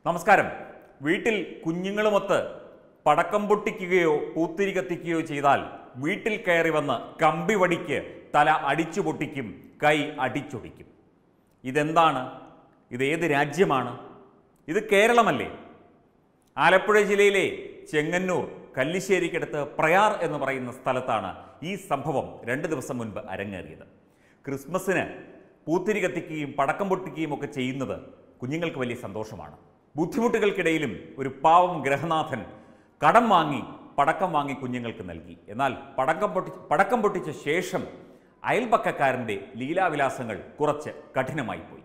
നമസ്കാരം വീട്ടിൽ കുഞ്ഞുങ്ങളുമൊത്ത് പടക്കം പൊട്ടിക്കുകയോ പൂത്തിരി കത്തിക്കുകയോ ചെയ്താൽ വീട്ടിൽ കയറി വന്ന് കമ്പി വടിക്ക് തല അടിച്ചു പൊട്ടിക്കും കൈ അടിച്ചൊടിക്കും ഇതെന്താണ് ഇത് ഏത് രാജ്യമാണ് ഇത് കേരളമല്ലേ ആലപ്പുഴ ജില്ലയിലെ ചെങ്ങന്നൂർ കല്ലിശ്ശേരിക്കടുത്ത് പ്രയാർ എന്ന് പറയുന്ന സ്ഥലത്താണ് ഈ സംഭവം രണ്ട് ദിവസം മുൻപ് അരങ്ങേറിയത് ക്രിസ്മസിന് പൂത്തിരി കത്തിക്കുകയും പടക്കം പൊട്ടിക്കുകയും ഒക്കെ ചെയ്യുന്നത് കുഞ്ഞുങ്ങൾക്ക് വലിയ സന്തോഷമാണ് ബുദ്ധിമുട്ടുകൾക്കിടയിലും ഒരു പാവം ഗ്രഹനാഥൻ കടം വാങ്ങി പടക്കം വാങ്ങി കുഞ്ഞുങ്ങൾക്ക് നൽകി എന്നാൽ പടക്കം പൊട്ടി പടക്കം പൊട്ടിച്ച ശേഷം അയൽപക്കക്കാരൻ്റെ ലീലാവിലാസങ്ങൾ കുറച്ച് കഠിനമായി പോയി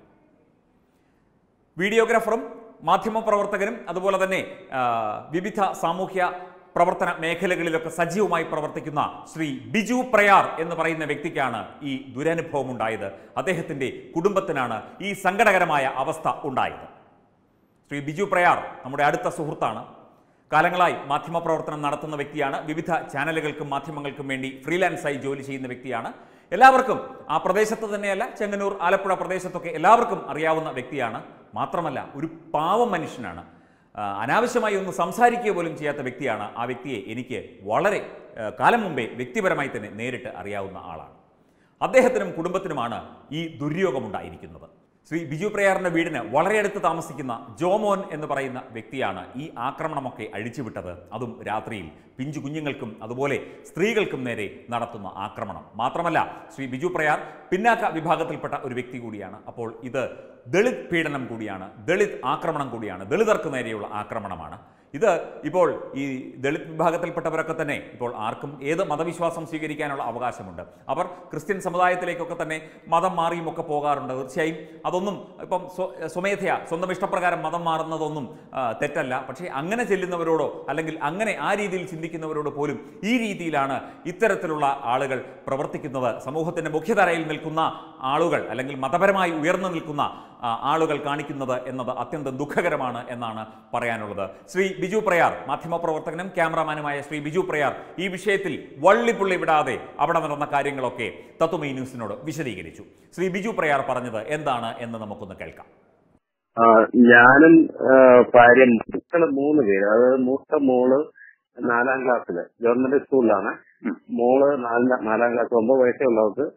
വീഡിയോഗ്രാഫറും മാധ്യമപ്രവർത്തകനും അതുപോലെ തന്നെ ആ, വിവിധ സാമൂഹ്യ പ്രവർത്തന മേഖലകളിലൊക്കെ സജീവമായി പ്രവർത്തിക്കുന്ന ശ്രീ ബിജു പ്രയാർ എന്ന് പറയുന്ന വ്യക്തിക്കാണ് ഈ ദുരനുഭവം ഉണ്ടായത് അദ്ദേഹത്തിൻ്റെ കുടുംബത്തിനാണ് ഈ സങ്കടകരമായ അവസ്ഥ ഉണ്ടായത് ശ്രീ ബിജു പ്രയാർ നമ്മുടെ അടുത്ത സുഹൃത്താണ് കാലങ്ങളായി മാധ്യമപ്രവർത്തനം നടത്തുന്ന വ്യക്തിയാണ് വിവിധ ചാനലുകൾക്കും മാധ്യമങ്ങൾക്കും വേണ്ടി ഫ്രീലാൻസായി ജോലി ചെയ്യുന്ന വ്യക്തിയാണ് എല്ലാവർക്കും ആ പ്രദേശത്ത് തന്നെയല്ല ചെങ്ങന്നൂർ ആലപ്പുഴ പ്രദേശത്തൊക്കെ എല്ലാവർക്കും അറിയാവുന്ന വ്യക്തിയാണ് മാത്രമല്ല ഒരു പാവം മനുഷ്യനാണ് ആ, അനാവശ്യമായി ഒന്ന് സംസാരിക്കുക പോലും ചെയ്യാത്ത വ്യക്തിയാണ് ആ വ്യക്തിയെ എനിക്ക് വളരെ ആ, കാലം മുമ്പേ വ്യക്തിപരമായി തന്നെ നേരിട്ട് അറിയാവുന്ന ആളാണ് അദ്ദേഹത്തിനും കുടുംബത്തിനുമാണ് ഈ ദുര്യോഗമുണ്ടായിരിക്കുന്നത് ശ്രീ ബിജു പ്രയാറിന്റെ വീടിന് വളരെ അടുത്ത് താമസിക്കുന്ന ജോമോൻ എന്ന് പറയുന്ന വ്യക്തിയാണ് ഈ ആക്രമണമൊക്കെ അഴിച്ചുവിട്ടത് അതും രാത്രിയിൽ പിഞ്ചു കുഞ്ഞുങ്ങൾക്കും അതുപോലെ സ്ത്രീകൾക്കും നേരെ നടത്തുന്ന ആക്രമണം മാത്രമല്ല ശ്രീ ബിജു പ്രയാർ പിന്നാക്ക വിഭാഗത്തിൽപ്പെട്ട ഒരു വ്യക്തി കൂടിയാണ് അപ്പോൾ ഇത് ദളിത് പീഡനം കൂടിയാണ് ദളിത് ആക്രമണം കൂടിയാണ് ദളിതർക്ക് നേരെയുള്ള ആക്രമണമാണ് ഇത് ഇപ്പോൾ ഈ ദളിത് വിഭാഗത്തിൽപ്പെട്ടവരൊക്കെ തന്നെ ഇപ്പോൾ ആർക്കും ഏത് മതവിശ്വാസം സ്വീകരിക്കാനുള്ള അവകാശമുണ്ട് അവർ ക്രിസ്ത്യൻ സമുദായത്തിലേക്കൊക്കെ തന്നെ മതം മാറിയും ഒക്കെ പോകാറുണ്ട് തീർച്ചയായും അതൊന്നും ഇപ്പം സ്വ- സ്വമേധയാ സ്വന്തം ഇഷ്ടപ്രകാരം മതം മാറുന്നതൊന്നും ആ, തെറ്റല്ല പക്ഷേ അങ്ങനെ ചെല്ലുന്നവരോടോ അല്ലെങ്കിൽ അങ്ങനെ ആ രീതിയിൽ ചിന്തിക്കുന്നവരോട് പോലും ഈ രീതിയിലാണ് ഇത്തരത്തിലുള്ള ആളുകൾ പ്രവർത്തിക്കുന്നത് സമൂഹത്തിൻ്റെ മുഖ്യധാരയിൽ നിൽക്കുന്ന ആളുകൾ അല്ലെങ്കിൽ മതപരമായി ഉയർന്നു നിൽക്കുന്ന ആ, ആളുകൾ കാണിക്കുന്നത് എന്നത് അത്യന്തം ദുഃഖകരമാണ് എന്നാണ് പറയാനുള്ളത് ശ്രീ ബിജു പ്രയാർ മാധ്യമപ്രവർത്തകനും ക്യാമറാമാനുമായ ശ്രീ ബിജു പ്രയാർ ഈ വിഷയത്തിൽ വള്ളിപ്പുള്ളി വിടാതെ അവിടെ നടന്ന കാര്യങ്ങളൊക്കെ തത്വമൈ ന്യൂസിനോട് വിശദീകരിച്ചു ശ്രീ ബിജു പ്രയാർ പറഞ്ഞത് എന്താണ് എന്ന് നമുക്കൊന്ന് കേൾക്കാം ആ, ഞാനും ആ, ഭാര്യയും മക്കള് മൂന്ന് പേര് അതായത് മൂത്ത മോള് നാലാം ക്ലാസ്സില് ഗവൺമെന്റ് സ്കൂളിലാണ് മോള് നാലിന- നാലാം ക്ലാസ് ഒമ്പത് വയസ്സേ ഉള്ളവർക്ക്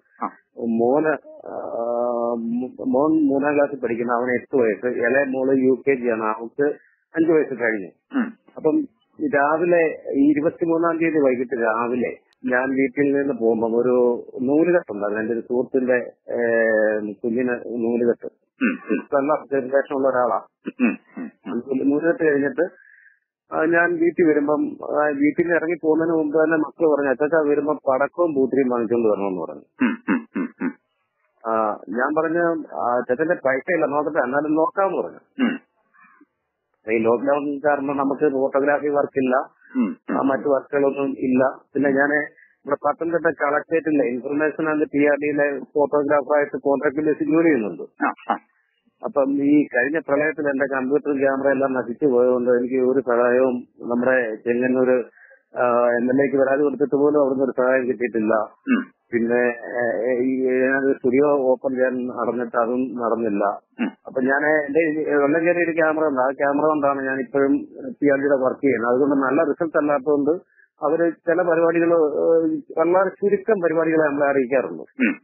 മോന് ആ, മു- മോൻ മൂന്നാം ക്ലാസ്സിൽ പഠിക്കുന്ന അവന് എട്ട് വയസ്സ് ഇളയ മോള് യു കെ ജി ആണ് അവൾക്ക് അഞ്ചു വയസ്സ് കഴിഞ്ഞു അപ്പം ഈ രാവിലെ ഈ ഇരുപത്തിമൂന്നാം തീയതി വൈകിട്ട് രാവിലെ ഞാൻ വീട്ടിൽ നിന്ന് പോകുമ്പോൾ ഒരു നൂലുകെട്ടുണ്ടായിരുന്നു എന്റെ ഒരു സുഹൃത്തിന്റെ ഏഹ്, കുഞ്ഞിന് നൂലുകെട്ട് നല്ല ഒബ്സർവേഷൻ ഉള്ള ഒരാളാ നൂലുകെട്ട് കഴിഞ്ഞിട്ട് ആ, ഞാൻ വീട്ടിൽ വരുമ്പം ആ, വീട്ടിൽ നിന്ന് ഇറങ്ങി പോകുന്നതിന് മുമ്പ് തന്നെ മക്കൾ പറഞ്ഞു അച്ഛാ വരുമ്പോ പടക്കവും പൂത്തിരിയും വാങ്ങിച്ചുകൊണ്ട് വരണമെന്ന് പറഞ്ഞു ആ, ഞാൻ പറഞ്ഞു അച്ഛന്റെ പൈസ ഇല്ല നോക്കട്ടെ എന്നാലും നോക്കാമെന്ന് പറഞ്ഞു ഈ ലോക്ക്ഡൌൺ കാരണം നമുക്ക് ഫോട്ടോഗ്രാഫി വർക്കില്ല ആ, മറ്റു വർക്കുകളൊന്നും ഇല്ല പിന്നെ ഞാൻ ഇവിടെ പത്തനംതിട്ട കളക്ടറേറ്റിലെ ഇൻഫർമേഷൻ ആൻഡ് പി ആർ ഡിയിലെ ഫോട്ടോഗ്രാഫറായിട്ട് കോൺട്രാക്ട് ബേസിൽ ജോലി ചെയ്യുന്നുണ്ട് അപ്പം ഈ കഴിഞ്ഞ പ്രളയത്തിൽ എന്റെ കമ്പ്യൂട്ടർ ക്യാമറ എല്ലാം നശിച്ചു പോയതുകൊണ്ട് എനിക്ക് ഒരു സഹായവും നമ്മുടെ ചെങ്ങന്നൂര് എം എൽ എക്ക് പരാതി കൊടുത്തിട്ട് പോലും അവിടുന്ന് ഒരു സഹായം കിട്ടിയിട്ടില്ല പിന്നെ ഏഹ്, ഈ ഞാനൊരു സ്റ്റുഡിയോ ഓപ്പൺ ചെയ്യാൻ നടന്നിട്ട് അതും നടന്നില്ല അപ്പൊ ഞാൻ എന്റെ വെള്ളഞ്ചേരി ഒരു ക്യാമറ ഉണ്ട് ആ ക്യാമറ കൊണ്ടാണ് ഞാൻ ഇപ്പോഴും പി ആർ ഡിയുടെ വർക്ക് ചെയ്യുന്നത് അതുകൊണ്ട് നല്ല റിസൾട്ട് അല്ലാത്തതുകൊണ്ട് അവര് ചില പരിപാടികൾ വളരെ ചുരുക്കം പരിപാടികളെ നമ്മളെ അറിയിക്കാറുള്ളൂ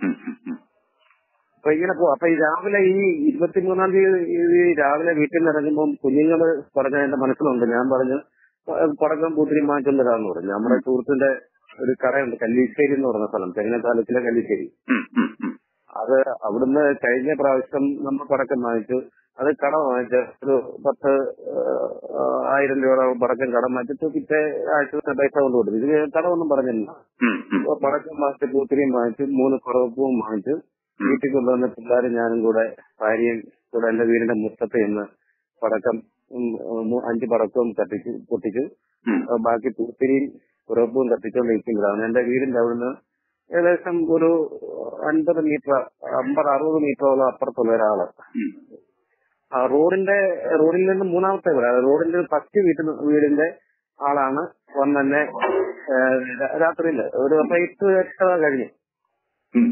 അപ്പൊ ഇങ്ങനെ പോ അപ്പൊ ഈ രാവിലെ ഈ ഇരുപത്തിമൂന്നാം തീയതി ഈ രാവിലെ വീട്ടിൽ നിന്ന് ഇറങ്ങുമ്പോൾ കുഞ്ഞുങ്ങള് പറഞ്ഞ എന്റെ മനസ്സിലുണ്ട് ഞാൻ പറഞ്ഞു പ- പടക്കം പൂത്തിരി വാങ്ങിച്ചോണ്ട് വരാമെന്ന് പറഞ്ഞു നമ്മുടെ സുഹൃത്തിന്റെ ഒരു കടയുണ്ട് കല്ലീശ്ശേരി എന്ന് പറഞ്ഞ സ്ഥലം തെങ്ങന താലൂക്കിലെ കല്ലീശ്ശേരി അത് അവിടുന്ന് കഴിഞ്ഞ പ്രാവശ്യം നമ്മൾ പടക്കം വാങ്ങിച്ചു അത് കടം വാങ്ങിച്ച് ഒരു പത്ത് ആ, ആയിരം രൂപ പടക്കം കടം വാങ്ങിച്ചിട്ട് പിറ്റേ ആഴ്ച തന്നെ പൈസ കൊണ്ട് കൊടുത്തു ഇത് കടമൊന്നും പറഞ്ഞില്ല അപ്പൊ പടക്കം വാങ്ങിച്ച് പൂത്തിരിയും വാങ്ങിച്ചു മൂന്ന് കുറവപ്പൂവും വാങ്ങിച്ചു വീട്ടിൽ കൊണ്ടുവന്ന പിള്ളേരും ഞാനും കൂടെ ഭാര്യയും കൂടെ എന്റെ വീടിന്റെ മുറ്റത്ത് ഇന്ന് പടക്കം ഉം, ഉം, അഞ്ച് പടക്കവും കത്തിച്ചു പൊട്ടിച്ചു ആ, ബാക്കി പൂത്തിരിയും കുറവപ്പൂവും കത്തിച്ചുകൊണ്ടിരിക്കുന്നതാണ് എന്റെ വീടിന്റെ അവിടുന്ന് ഏകദേശം ഒരു അൻപത് മീറ്റർ അമ്പത് അറുപത് മീറ്ററോളം അപ്പുറത്തുള്ള ഒരാള് ആ റോഡിന്റെ റോഡിൽ നിന്ന് മൂന്നാമത്തെ വീട് അതായത് റോഡിന്റെ ഫസ്റ്റ് വീട്ടിൽ വീടിന്റെ ആളാണ് വന്നെന്നെ രാത്രിയിൽ ഒരു അപ്പൊ എട്ട് എട്ടര കഴിഞ്ഞു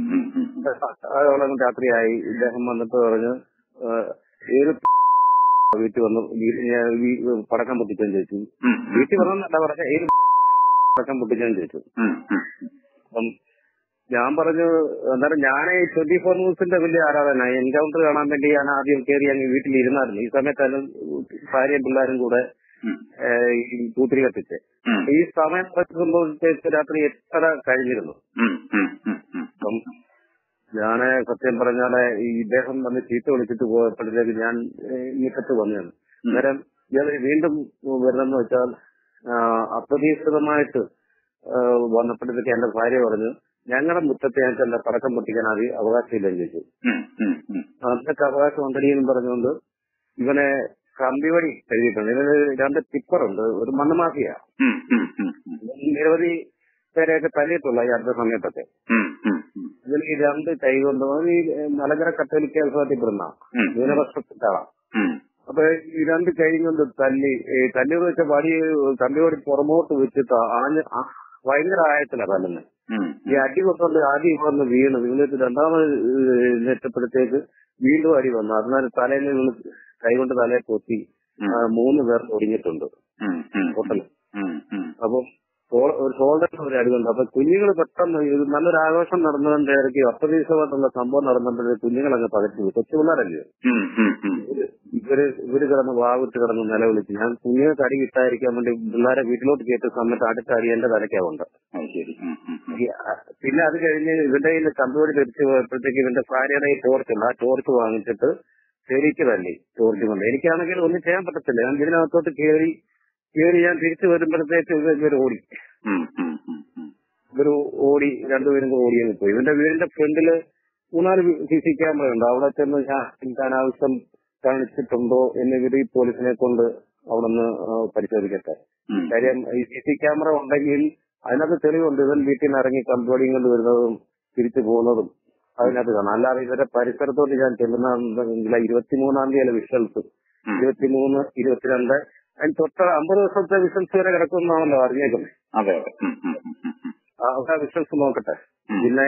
അതോളം രാത്രിയായി ഇദ്ദേഹം വന്നിട്ട് പറഞ്ഞു ഏഹ്, ഏത് വീട്ടിൽ വന്ന് വീ- ഞാൻ വീ- പടക്കം പൊട്ടിച്ചെന്ന് ചോദിച്ചു ഉം, വീട്ടിൽ വന്നല്ല പറഞ്ഞ ഏത് പടക്കം പൊട്ടിച്ചെന്ന് ചോദിച്ചു ഉം, ഉം, അപ്പം ഞാൻ പറഞ്ഞു എന്തായാലും ഞാൻ ഈ ട്വന്റി ഫോർ ന്യൂസിന്റെ വലിയ ആരാധന എൻകൗണ്ടർ കാണാൻ വേണ്ടി ഞാൻ ആദ്യം കയറി അങ്ങ് വീട്ടിലിരുന്നായിരുന്നു ഈ സമയത്താണ് ഭാര്യയും പിള്ളേരും കൂടെ ഉം, ഏഹ്, ഈ കൂത്തിരി കത്തിച്ച് ഉം, ഈ സമയം സംഭവിച്ച രാത്രി എട്ടര കഴിഞ്ഞിരുന്നു ഉം, ഉം, ഉം, ഉം. അപ്പം ഞാന് സത്യം പറഞ്ഞാല് ഈ ഇദ്ദേഹം വന്ന് ചീത്ത വിളിച്ചിട്ട് പോയപ്പോഴത്തേക്ക് ഞാൻ ഏഹ്, മുറ്റത്ത് വന്നതാണ് അന്നേരം ഇയാൾ വീണ്ടും വരുന്നെന്ന് വെച്ചാൽ ആ, അപ്രതീക്ഷിതമായിട്ട് ആ, വന്നപ്പോഴത്തേക്ക് എന്റെ ഭാര്യ പറഞ്ഞു ഞങ്ങളുടെ മുറ്റത്ത് ഞങ്ങൾക്ക് എന്താ പടക്കം പൊട്ടിക്കാൻ അതി അവകാശമില്ലെന്ന് ചോദിച്ചു ഉം, ഉം, ഉം. അതിനൊക്കെ അവകാശം ഉണ്ടടി എന്ന് പറഞ്ഞുകൊണ്ട് ഇവനെ കമ്പിവടി കഴുകിയിട്ടുണ്ട് ഇതിന് രണ്ട് ടിപ്പറുണ്ട് ഒരു മണ്ണ് മാഫിയ ഉം, ഉം, ഉം, ഉം. നിരവധി പേരെയൊക്കെ തല്ലിയിട്ടുള്ള ഈ അടുത്ത സമയത്തൊക്കെ ഉം, ഉം, ഉം. ഇതിൽ ഈ രണ്ട് കൈ കൊണ്ട് അവൻ ഈ മലങ്കര കത്തോലിക്ക വിഭാഗത്തിൽ പെടുന്ന ഉം. ന്യൂനപക്ഷത്തിന്റെ ആളാ ഉം. അപ്പൊ ഈ രണ്ട് കൈ കൊണ്ട് തല്ലി ഈ തല്ലി വെച്ച വടി കമ്പിവടി പുറമോട്ട് വെച്ചിട്ട് ആഞ്ഞ് ആ- ഭയങ്കര ആയത്തിലാ തല്ലുന്നത് ഉം. ഈ അടി കൊണ്ടുകൊണ്ട് ആദ്യം വന്ന് വീണ് വീണിട്ട് രണ്ടാമത് നെറ്റപ്പോഴത്തേക്ക് വീണ്ടും അടി വന്നു അതിനാൽ തലയിൽ വീണ് കൈകൊണ്ട് തലയിൽ പൊത്തി ആ, മൂന്ന് പേർ ഒടിഞ്ഞിട്ടുണ്ട് ഉം, ഉം. പൊട്ടൽ ഉം, ഉം. അപ്പം ഷോൾ- ഒരു ഷോൾഡറിന് ഒരു അടി വന്നു അപ്പൊ കുഞ്ഞുങ്ങൾ പെട്ടെന്ന് ഇത് നല്ലൊരു ആഘോഷം നടന്നതിന്റെ ഇടയ്ക്ക് അപ്രതീക്ഷിതമായിട്ടുള്ള സംഭവം നടന്നപ്പോഴേ കുഞ്ഞുങ്ങളങ്ങ് പകച്ചു കൊച്ചു പിള്ളേരല്ലേ ഉം, ഉം, ഉം. ഇവര് ഇവര് കിടന്ന് വാവിട്ട് കിടന്ന് നിലവിളിച്ച് ഞാൻ കുഞ്ഞുങ്ങൾക്ക് അടി കിട്ടാതിരിക്കാൻ വേണ്ടി പിള്ളേരെ വീട്ടിലോട്ട് കയറ്റിയ സമയത്ത് അടുത്ത അടി എന്റെ തലയ്ക്കാവുണ്ട് അത് ശരി ഉം, ഉം, ഉം. ഈ, അ, പിന്നെ അത് കഴിഞ്ഞ് ഇവന്റെ കയ്യിൽ കമ്പൂടി തിരിച്ചു പോയപ്പോഴത്തേക്ക് ഇവന്റെ ഭാര്യയുടെ ഈ ടോർച്ചുണ്ട് ആ ടോർച്ച് വാങ്ങിച്ചിട്ട് ശരിക്ക് തന്നെ ടോർച്ച് കൊണ്ട് എനിക്കാണെങ്കിൽ ഒന്നും ചെയ്യാൻ പറ്റത്തില്ല ഞാൻ ഇതിനകത്തോട്ട് കയറി കയറി ഞാൻ തിരിച്ചു വരുമ്പോഴത്തേക്ക് ഇവർ ഇവർ ഓടി ഉം, ഉം, ഉം, ഉം. ഇവർ ഓടി രണ്ടുപേരും കൂടെ ഓടി അങ്ങ് പോയി ഇവന്റെ വീടിന്റെ ഫ്രണ്ടില് മൂന്നാല് സി സി ക്യാമറ ഉണ്ട് അവിടെ ചെന്ന് ഞാൻ എനിക്ക് അനാവശ്യം കാണിച്ചിട്ടുണ്ടോ എന്ന് ഇവർ ഈ പോലീസിനെ കൊണ്ട് അവിടെ നിന്ന് പരിശോധിക്കട്ടെ ഉം. കാര്യം ഈ സി സി ക്യാമറ ഉണ്ടെങ്കിൽ അതിനകത്ത് തെളിവുണ്ട് ഇവൻ വീട്ടിൽ നിന്ന് ഇറങ്ങി കംപ്ലൈൻറ്റ് കൊണ്ട് വരുന്നതും തിരിച്ചു പോകുന്നതും അതിനകത്ത് കാണാം അല്ലാതെ ഇവരുടെ പരിസരത്തോട്ട് ഞാൻ ചെല്ലുന്ന ഇരുപത്തിമൂന്നാം തീയതി വിഷൽസ് ഉം. ഇരുപത്തിമൂന്ന് ഇരുപത്തിരണ്ട് അതിന് തൊട്ട അമ്പത് ദിവസത്തെ വിഷൽസ് വരെ കിടക്കുന്നാണല്ലോ അറിഞ്ഞേക്കുന്നത് അതെ അതെ ഉം, ഉം, ഉം, ഉം, ഉം. അവിടെ വിഷൽസ് നോക്കട്ടെ ഉം. പിന്നെ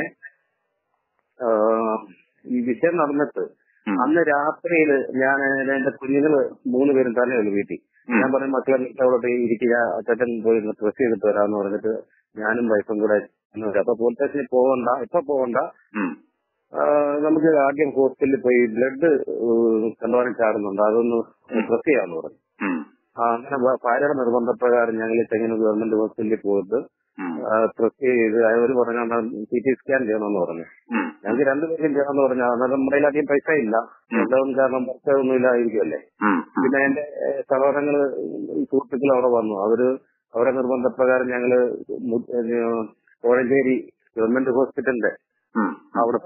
ആ, ഈ വിഷയം നടന്നിട്ട് ഉം. അന്ന് രാത്രിയിൽ ഞാൻ എന്റെ കുഞ്ഞുങ്ങള് മൂന്ന് പേരും തന്നെ ഉള്ളു വീട്ടിൽ ഉം. ഞാൻ പറഞ്ഞു മക്കളെ നീ അവിടെ ഇരിക്കുക അച്ഛൻ പോയി ഡ്രസ് ചെയ്തിട്ട് വരാന്ന് പറഞ്ഞിട്ട് ഞാനും വൈഫും കൂടെ ചെന്ന് വരാം. അപ്പൊ പോലീസ് സ്റ്റേഷനിൽ പോകണ്ട ഇപ്പൊ പോകണ്ട ഉം. ആ, നമുക്ക് ആദ്യം ഹോസ്പിറ്റലിൽ പോയി ബ്ലഡ് കണ്ടുപോകാൻ ചാടുന്നുണ്ട് അതൊന്ന് ഡ്രസ് ചെയ്യാന്ന് പറഞ്ഞു ഉം. ആ, അങ്ങനെ ഭ- ഭാര്യയുടെ നിർബന്ധപ്രകാരം ഞങ്ങൾ ചെങ്ങനെ ഗവൺമെന്റ് ഹോസ്പിറ്റലിൽ പോയിട്ട് ഉം. ഡ്രസ് ചെയ്ത് അവർ പറഞ്ഞാൽ സി ടി സ്കാൻ ചെയ്യണമെന്ന് പറഞ്ഞു ഉം. ഞങ്ങൾക്ക് രണ്ടുപേരും ചെയ്യണമെന്ന് പറഞ്ഞു അന്നേരം നമ്മുടെ കയ്യിൽ അധികം പൈസ ഇല്ല ലോക്ക്ഡൌൺ കാരണം പുറത്തൊന്നും ഇല്ലായിരിക്കുമല്ലേ ഉം. ഉം. പിന്നെ എന്റെ ഏഹ്, സഹോദരങ്ങള് സുഹൃത്തുക്കൾ അവിടെ വന്നു അവര് അവരെ നിർബന്ധപ്രകാരം ഞങ്ങള് മു- ഏഹ്, കോഴഞ്ചേരി ഗവൺമെന്റ് ഹോസ്പിറ്റലിന്റെ ഉം. അവിടെ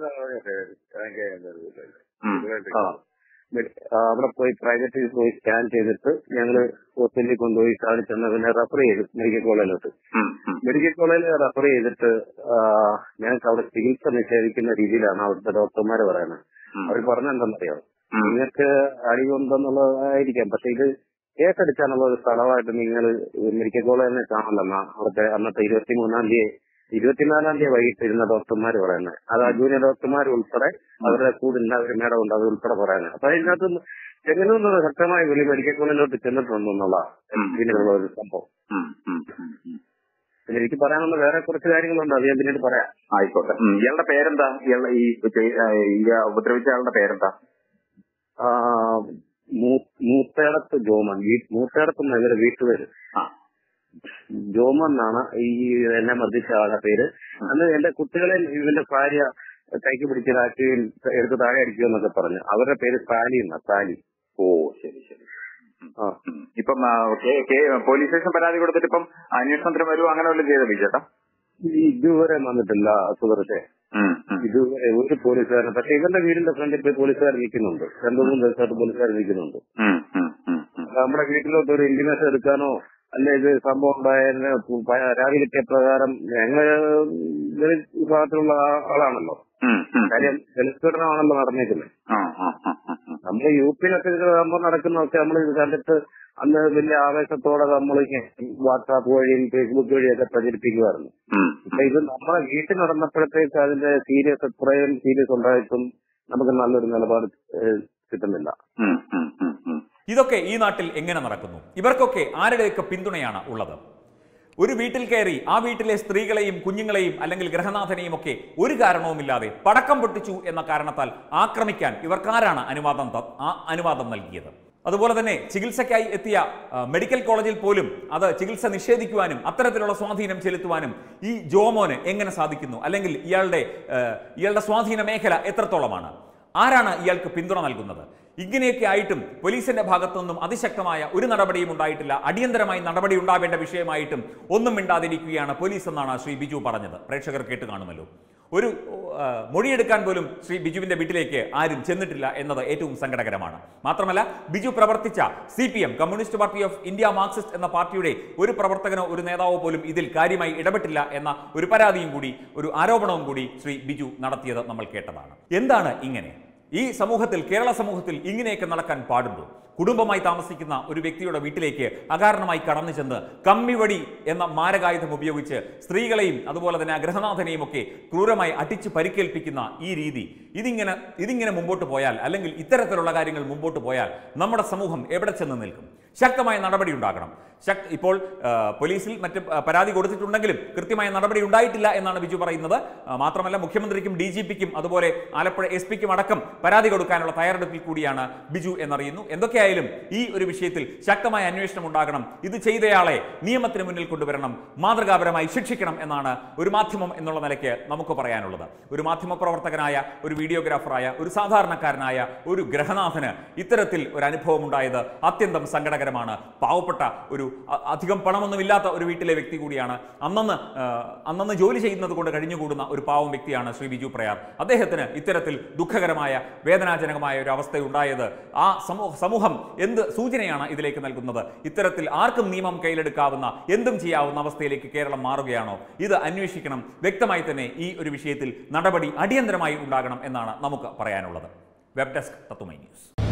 ഉം. ആ, മെഡി- ആ, അവിടെ പോയി പ്രൈവറ്റിൽ പോയി സ്കാൻ ചെയ്തിട്ട് ഞങ്ങള് ഹോസ്പിറ്റലിൽ കൊണ്ടുപോയി കാണിച്ചെന്ന് പിന്നെ റെഫർ ചെയ്തു മെഡിക്കൽ കോളേജിലോട്ട് ഉം. ഉം. മെഡിക്കൽ കോളേജിൽ റെഫർ ചെയ്തിട്ട് ആ, ഞങ്ങൾക്ക് അവിടെ ചികിത്സ നിഷേധിക്കുന്ന രീതിയിലാണ് അവിടുത്തെ ഡോക്ടർമാർ പറയുന്നത് ഉം. അവർ പറഞ്ഞെന്തെന്നറിയാം ഉം. നിങ്ങൾക്ക് അടികൊണ്ടെന്നുള്ളതായിരിക്കാം പക്ഷെ ഇത് കേസെടുക്കാനുള്ള ഒരു സ്ഥലമായിട്ട് നിങ്ങൾ മെഡിക്കൽ കോളേജിനെ കാണലെന്നാ അവിടുത്തെ അന്നത്തെ ഇരുപത്തിമൂന്നാം തീയതി ഇരുപത്തിനാലാം തീയതി വൈകിട്ട് ഇരുന്ന ഡോക്ടർമാർ പറയുന്നത് അത് ആ ജൂനിയർ ഡോക്ടർമാർ ഉൾപ്പെടെ അവരുടെ കൂടെ ഉണ്ടായ ഒരു മേഡം ഉണ്ട് അത് ഉൾപ്പെടെ പറയുന്നത് അപ്പൊ അതിനകത്ത് എങ്ങനെയൊന്നും ശക്തമായ വിളി മെഡിക്കൽ കോളേജിലോട്ട് ചെന്നിട്ടുണ്ടെന്നുള്ള ഇതിനുള്ള ഒരു സംഭവം ഉം. ഉം. ഉം. ഉം. പിന്നെ എനിക്ക് പറയാനുള്ള വേറെ കുറച്ച് കാര്യങ്ങളുണ്ട് അത് ഞാൻ പിന്നീട് പറയാം ആയിക്കോട്ടെ ഉം. ഇയാളുടെ പേരെന്താ ഇയാളുടെ ഈ ചെയ്- ആ, ഈ ഉപദ്രവിച്ച ആളുടെ പേരെന്താ ആ, മൂ- മൂത്തേടത്ത് ജോമൻ വീ- മൂത്തേടത്ത് നിന്ന് ഇവരെ വീട്ടുപേര് ആ ജോമൻ എന്നാണ് ഈ എന്നെ മർദ്ദിച്ച ആളുടെ പേര് അന്ന് എന്റെ കുട്ടികളെ ഇവന്റെ ഭാര്യ കൈക്ക് പിടിച്ചതാക്കുകയും എടുത്ത് താഴെ അടിക്കുക എന്നൊക്കെ പറഞ്ഞു അവരുടെ പേര് സാലി എന്നാ സാലി ഓ ശരി ശരി ആ ഉം. ഇപ്പം ആ, കേ- കേ- പോലീസ് സ്റ്റേഷൻ പരാതി കൊടുത്തിട്ട് ഇപ്പം അന്വേഷണത്തിന് വരുമോ അങ്ങനെ വല്ലതും ചെയ്ത ബിജേട്ടാ ഈ ഇതുവരെ വന്നിട്ടില്ല സുഹൃത്തെ ഉം. ഉം. ഇതുവരെ ഒരു പോലീസുകാരൻ പക്ഷെ ഇവന്റെ വീടിന്റെ ഫ്രണ്ടിൽ പോയി പോലീസുകാർ നിൽക്കുന്നുണ്ട് രണ്ടു മൂന്ന് ദിവസമായിട്ട് പോലീസുകാർ നിൽക്കുന്നുണ്ട് ഉം. ഉം. ഉം. ഉം. നമ്മുടെ വീട്ടിലോട്ട് ഒരു ഇന്റിമേഷൻ എടുക്കാനോ അല്ലെ ഇത് സംഭവം ഉണ്ടായതിന് പരാതി കിട്ടിയ പ്രകാരം ഞങ്ങൾ വിഭാഗത്തിലുള്ള ആ- ആളാണല്ലോ ഉം. ഉം. കാര്യം ജലസ്ഫോടനമാണല്ലോ നടന്നേക്കുന്നത് ആ, ആ, ആ, ആ, ആ. നമ്മൾ യു പിയിലൊക്കെ ഇത് സംഭവം നടക്കുന്നതൊക്കെ നമ്മൾ ഇത് കണ്ടിട്ട് അന്ന് വലിയ ആവേശത്തോടെ നമ്മൾ വാട്സാപ്പ് വഴിയും ഫേസ്ബുക്ക് വഴിയൊക്കെ പ്രചരിപ്പിക്കുമായിരുന്നു ഉം. ഇപ്പൊ ഇത് നമ്മളെ വീട്ടിൽ നടന്നപ്പോഴത്തേക്ക് അതിന്റെ സീരിയസ് എത്രയും സീരിയസ് ഉണ്ടായിട്ടും നമുക്ക് നല്ലൊരു നിലപാട് ഏഹ്, കിട്ടുന്നില്ല ഉം. ഉം. ഉം. ഉം. ഇതൊക്കെ ഈ നാട്ടിൽ എങ്ങനെ നടക്കുന്നു ഇവർക്കൊക്കെ ആരുടെയൊക്കെ പിന്തുണയാണ് ഉള്ളത് ഒരു വീട്ടിൽ കയറി ആ വീട്ടിലെ സ്ത്രീകളെയും കുഞ്ഞുങ്ങളെയും അല്ലെങ്കിൽ ഗ്രഹനാഥനെയും ഒക്കെ ഒരു കാരണവുമില്ലാതെ പടക്കം പൊട്ടിച്ചു എന്ന കാരണത്താൽ ആക്രമിക്കാൻ ഇവർക്കാരാണ് അനുവാദം ത- ആ അനുവാദം നൽകിയത് അതുപോലെ തന്നെ ചികിത്സയ്ക്കായി എത്തിയ ആ, മെഡിക്കൽ കോളേജിൽ പോലും അത് ചികിത്സ നിഷേധിക്കുവാനും അത്തരത്തിലുള്ള സ്വാധീനം ചെലുത്തുവാനും ഈ ജോമോന് എങ്ങനെ സാധിക്കുന്നു അല്ലെങ്കിൽ ഇയാളുടെ ആ, ഇയാളുടെ സ്വാധീന മേഖല എത്രത്തോളമാണ് ആരാണ് ഇയാൾക്ക് പിന്തുണ നൽകുന്നത് ഇങ്ങനെയൊക്കെ ആയിട്ടും പോലീസിന്റെ ഭാഗത്തു നിന്നും അതിശക്തമായ ഒരു നടപടിയും ഉണ്ടായിട്ടില്ല അടിയന്തരമായി നടപടി ഉണ്ടാവേണ്ട വിഷയമായിട്ടും ഒന്നും മിണ്ടാതിരിക്കുകയാണ് പോലീസ് എന്നാണ് ശ്രീ ബിജു പറഞ്ഞത് പ്രേക്ഷകർ കേട്ട് കാണുമല്ലോ ഒരു ആ, മൊഴിയെടുക്കാൻ പോലും ശ്രീ ബിജുവിന്റെ വീട്ടിലേക്ക് ആരും ചെന്നിട്ടില്ല എന്നത് ഏറ്റവും സങ്കടകരമാണ് മാത്രമല്ല ബിജു പ്രവർത്തിച്ച C P M Communist Party of India Marxist എന്ന പാർട്ടിയുടെ ഒരു പ്രവർത്തകനോ ഒരു നേതാവോ പോലും ഇതിൽ കാര്യമായി ഇടപെട്ടില്ല എന്ന ഒരു പരാതിയും കൂടി ഒരു ആരോപണവും കൂടി ശ്രീ ബിജു നടത്തിയത് നമ്മൾ കേട്ടതാണ് എന്താണ് ഇങ്ങനെ ഈ സമൂഹത്തിൽ കേരള സമൂഹത്തിൽ ഇങ്ങനെയൊക്കെ നടക്കാൻ പാടുണ്ടോ കുടുംബമായി താമസിക്കുന്ന ഒരു വ്യക്തിയുടെ വീട്ടിലേക്ക് അകാരണമായി കടന്നു ചെന്ന് കമ്മിവടി എന്ന മാരകായുധം ഉപയോഗിച്ച് സ്ത്രീകളെയും അതുപോലെ തന്നെ ആ ഗൃഹനാഥനെയും ഒക്കെ ക്രൂരമായി അടിച്ച് പരിക്കേൽപ്പിക്കുന്ന ഈ രീതി ഇതിങ്ങനെ ഇതിങ്ങനെ മുമ്പോട്ട് പോയാൽ അല്ലെങ്കിൽ ഇത്തരത്തിലുള്ള കാര്യങ്ങൾ മുമ്പോട്ട് പോയാൽ നമ്മുടെ സമൂഹം എവിടെ ചെന്ന് നിൽക്കും ശക്തമായ നടപടി ഉണ്ടാകണം ശക് ഇപ്പോൾ ആ, പോലീസിൽ മറ്റ് ആ, പരാതി കൊടുത്തിട്ടുണ്ടെങ്കിലും കൃത്യമായ നടപടി ഉണ്ടായിട്ടില്ല എന്നാണ് ബിജു പറയുന്നത് ആ, മാത്രമല്ല മുഖ്യമന്ത്രിക്കും ഡി ജി പിക്കും അതുപോലെ ആലപ്പുഴ എസ് പിക്കും അടക്കം പരാതി കൊടുക്കാനുള്ള തയ്യാറെടുപ്പിൽ കൂടിയാണ് ബിജു എന്നറിയുന്നു എന്തൊക്കെയായാലും ഈ ഒരു വിഷയത്തിൽ ശക്തമായ അന്വേഷണം ഉണ്ടാകണം ഇത് ചെയ്തയാളെ നിയമത്തിന് മുന്നിൽ കൊണ്ടുവരണം മാതൃകാപരമായി ശിക്ഷിക്കണം എന്നാണ് ഒരു മാധ്യമം എന്നുള്ള നിലയ്ക്ക് നമുക്ക് പറയാനുള്ളത് ഒരു മാധ്യമ പ്രവർത്തകനായ ഒരു വീഡിയോഗ്രാഫറായ ഒരു സാധാരണക്കാരനായ ഒരു ഗ്രഹനാഥന് ഇത്തരത്തിൽ ഒരു അനുഭവം ഉണ്ടായത് അത്യന്തം സങ്കടകരമാണ് പാവപ്പെട്ട ഒരു അ- അധികം പണമൊന്നുമില്ലാത്ത ഒരു വീട്ടിലെ വ്യക്തി കൂടിയാണ് അന്നന്ന് ആ, അന്നന്ന് ജോലി ചെയ്യുന്നത് കൊണ്ട് കഴിഞ്ഞുകൂടുന്ന ഒരു പാവം വ്യക്തിയാണ് ശ്രീ ബിജു പ്രയാർ അദ്ദേഹത്തിന് ഇത്തരത്തിൽ ദുഃഖകരമായ വേദനാജനകമായ ഒരു അവസ്ഥ ഉണ്ടായത് ആ സമൂഹ സമൂഹം എന്ത് സൂചനയാണ് ഇതിലേക്ക് നൽകുന്നത് ഇത്തരത്തിൽ ആർക്കും നിയമം കയ്യിലെടുക്കാവുന്ന എന്തും ചെയ്യാവുന്ന അവസ്ഥയിലേക്ക് കേരളം മാറുകയാണോ ഇത് അന്വേഷിക്കണം വ്യക്തമായി തന്നെ ഈ ഒരു വിഷയത്തിൽ നടപടി അടിയന്തരമായി ഉണ്ടാകണം എന്നാണ് നമുക്ക് പറയാനുള്ളത് വെബ് ഡെസ്ക് തത്തുമൈ ന്യൂസ്